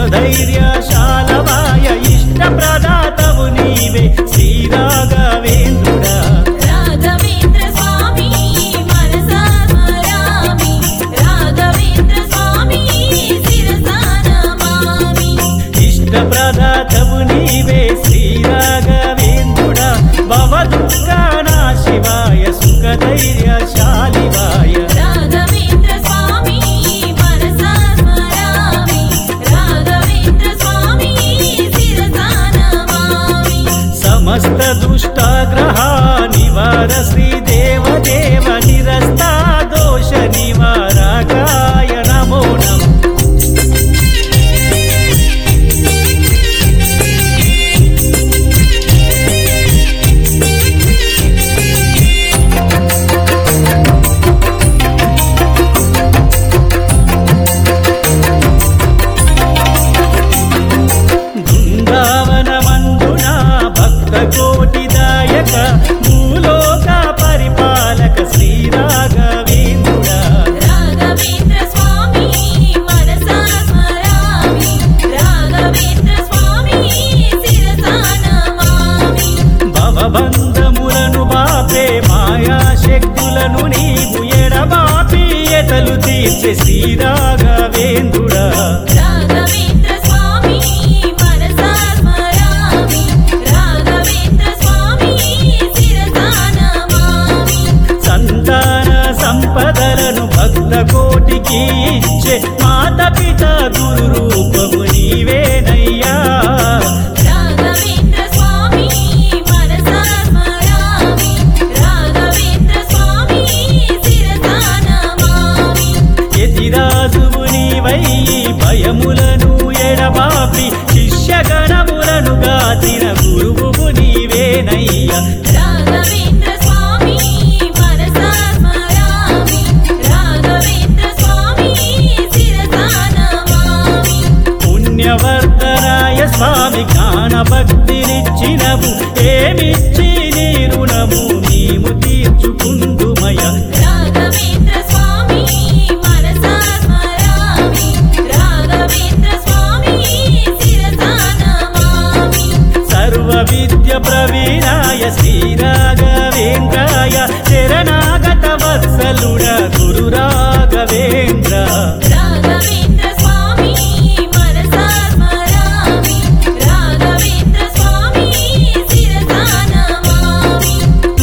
ధైర్యశాలవాయ ఇష్ట ప్రదాతవు నీవే శ్రీ రాఘవేంద్రుడా రాఘవేంద్ర స్వామి మనసా స్మరామి రాఘవేంద్ర స్వామి శిరసా నమామి ఇష్ట ప్రదాతవు నీవే శ్రీ రాఘవేంద్రుడా భవదుఃఖానా శివాయ సుఖ ధైర్యశాలివాయ రాఘవేంద్ర స్వామి మనసా స్మరామి రాఘవేంద్ర స్వామి శిరసా నమామి సమస్త దుష్టాగ్రహ నివార శ్రీ దేవ దేవ నిరస్తా దోష నివారకాయ నమో నమః బృందావనమందున భక్త కోటిదాయక భూలోక పరిపాలక శ్రీ రాఘవేంద్రుడా రాఘవేంద్ర స్వామి మనసా స్మరామి రాఘవేంద్ర స్వామి శిరసా నమామి భవబంధములను బాపే మాయా శక్తులను నీవు ఎడబాపి ఎతలు తీర్చే శ్రీ రాఘవేంద్రుడా రాఘవేంద్ర స్వామి మనసా స్మరామి రాఘవేంద్ర స్వామి శిరసా నమామి సంతాన సంపదలను భక్త కోటికి ఇచ్చే మాత పిత గురు రూపము నీవేనయ్యా రాఘవేంద్ర స్వామి మనసా స్మరామి రాఘవేంద్ర స్వామి శిరసా నమామి యతిరాజువు నీవై భయములను ఎడబాపి శిష్యగణములను గాచిన గురువు నీవేనయ్యా రాఘవేంద్ర స్వామి మనసా స్మరామి రాఘవేంద్ర స్వామి శిరసా నమామి పుణ్యవర్ధనాయ స్వామి జ్ఞాన భక్తినిచ్చినము ఏమిచ్చి నీ రుణము నీము తీర్చుకుందుమయ రాఘవేంద్ర స్వామి మనసా స్మరామి రాఘవేంద్ర స్వామి శిరసా నమామి సర్వ విద్య ప్రవీణాయ శ్రీ రాఘవేంద్రాయ శరణాగత వత్సలుడ గురు రాఘవేంద్ర రాఘవేంద్ర స్వామి మనసా స్మరామి రాఘవేంద్ర స్వామి శిరసా నమామి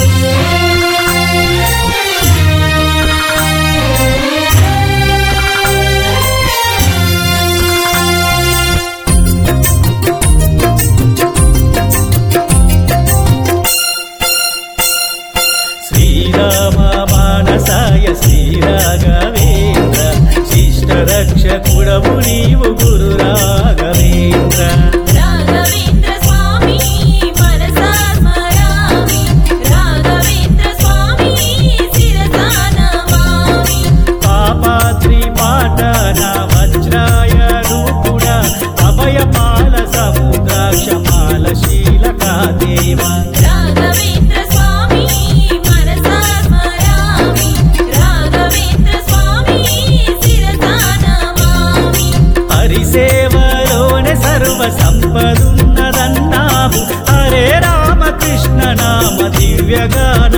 శ్రీరామ మానసాయ శ్రీ రాఘవేంద్ర శిష్ట రక్షకుడవు నీవు గురు రాఘవేంద్ర రాఘవేంద్ర స్వామి మనసా స్మరామి రాఘవేంద్ర స్వామి శిరసా నమామి పాపాద్రి పాటన వజ్రాయ రూపుడ అభయపాల సముద్రాక్షమాల శీలకా దేవ రాఘవేంద్ర స్వామి మనసా స్మరామి రాఘవేంద్ర స్వామి శిరసా నమామి హరిసేవలోనే సర్వ సంపదున్నదన్నావు హరే రామకృష్ణ నామ దివ్యగాన